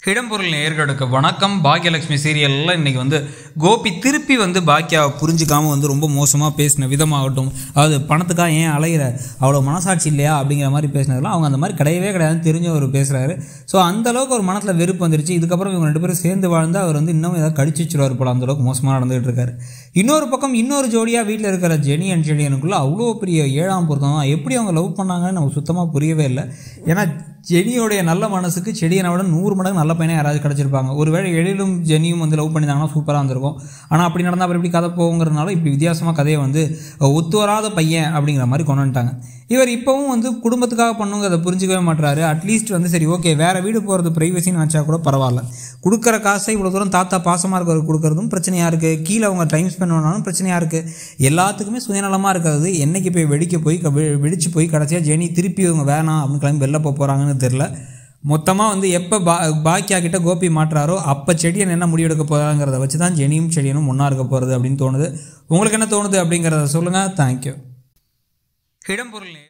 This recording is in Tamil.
இடம்பொருள் நேர்களுக்கு வணக்கம் பாக்யலட்சுமி சீரியலில் இன்னைக்கு வந்து கோபி திருப்பி வந்து பாக்கியாவை புரிஞ்சுக்காம வந்து ரொம்ப மோசமாக பேசின விதமாகட்டும் அதாவது பணத்துக்காக ஏன் அலையிற அவ்வளோ மனசாட்சி இல்லையா அப்படிங்கிற மாதிரி பேசினதெல்லாம் அவங்க அந்த மாதிரி கிடையவே கிடையாதுன்னு தெரிஞ்ச ஒரு பேசுகிறாரு ஸோ அந்த அளவுக்கு ஒரு மனசில் வெறுப்பு வந்துருச்சு இதுக்கப்புறம் இவங்க ரெண்டு பேரும் சேர்ந்து வாழ்ந்து அவர் வந்து இன்னும் ஏதாவது கடிச்சு வச்சிருவார் போல அந்த அளவுக்கு மோசமாக நடந்துகிட்டு இருக்காரு இன்னொரு பக்கம் இன்னொரு ஜோடியாக வீட்டில் இருக்கிற ஜெனி அண்ட் ஜெனியனுக்குள்ள அவ்வளோ பெரிய ஏழாம் பொருத்தம் தான் எப்படி அவங்க லவ் பண்ணாங்கன்னு நமக்கு சுத்தமாக புரியவே இல்லை ஏன்னா ஜெனியோடைய நல்ல மனசுக்கு செடியனை விட நூறு மடங்கு நல்ல பையனை யாராவது கிடச்சிருப்பாங்க ஒருவேளை எழிலும் ஜெனியும் வந்து லவ் பண்ணியிருந்தாங்கன்னா சூப்பராக இருந்திருக்கும் ஆனால் அப்படி நடந்தால் அப்புறம் எப்படி கதை போகுங்கிறதுனால இப்படி வித்தியாசமாக கதையை வந்து ஒத்து வராத பையன் அப்படிங்கிற மாதிரி கொண்டு வந்துட்டாங்க இவர் இப்போவும் வந்து குடும்பத்துக்காக பண்ணுங்கிறத புரிஞ்சுக்கவே மாட்டுறாரு அட்லீஸ்ட் வந்து சரி ஓகே வேறு வீடு போகிறது ப்ரைவசின்னு நினச்சா கூட பரவாயில்ல கொடுக்குற காசை இவ்வளோ தூரம் தாத்தா பாசமாக இருக்கிறவர் கொடுக்குறதும் பிரச்சனையாக இருக்குது கீழே அவங்க டைம் ஸ்பெண்ட் பண்ணாலும் பிரச்சனையாக இருக்குது எல்லாத்துக்குமே சுயநலமாக இருக்கிறது என்னைக்கு போய் வெடிக்க போய் க- வெ- வெடிச்சு போய் கடைசியாக ஜெனி திருப்பி இவங்க வேணாம் அப்படின்னு கிளம்பி வெளில போக போகிறாங்கன்னு தெரில மொத்தமாக வந்து எப்போ பா பாக்கியா கிட்ட கோபி மாட்டுறாரோ அப்போ செடியன் என்ன முடிவெடுக்க போகிறாங்கிறத வச்சு தான் ஜெனியும் செடியனும் ஒன்றா இருக்க போகிறது அப்படின்னு தோணுது உங்களுக்கு என்ன தோணுது அப்படிங்கிறத சொல்லுங்கள் தேங்க்யூ இடம்பொருள்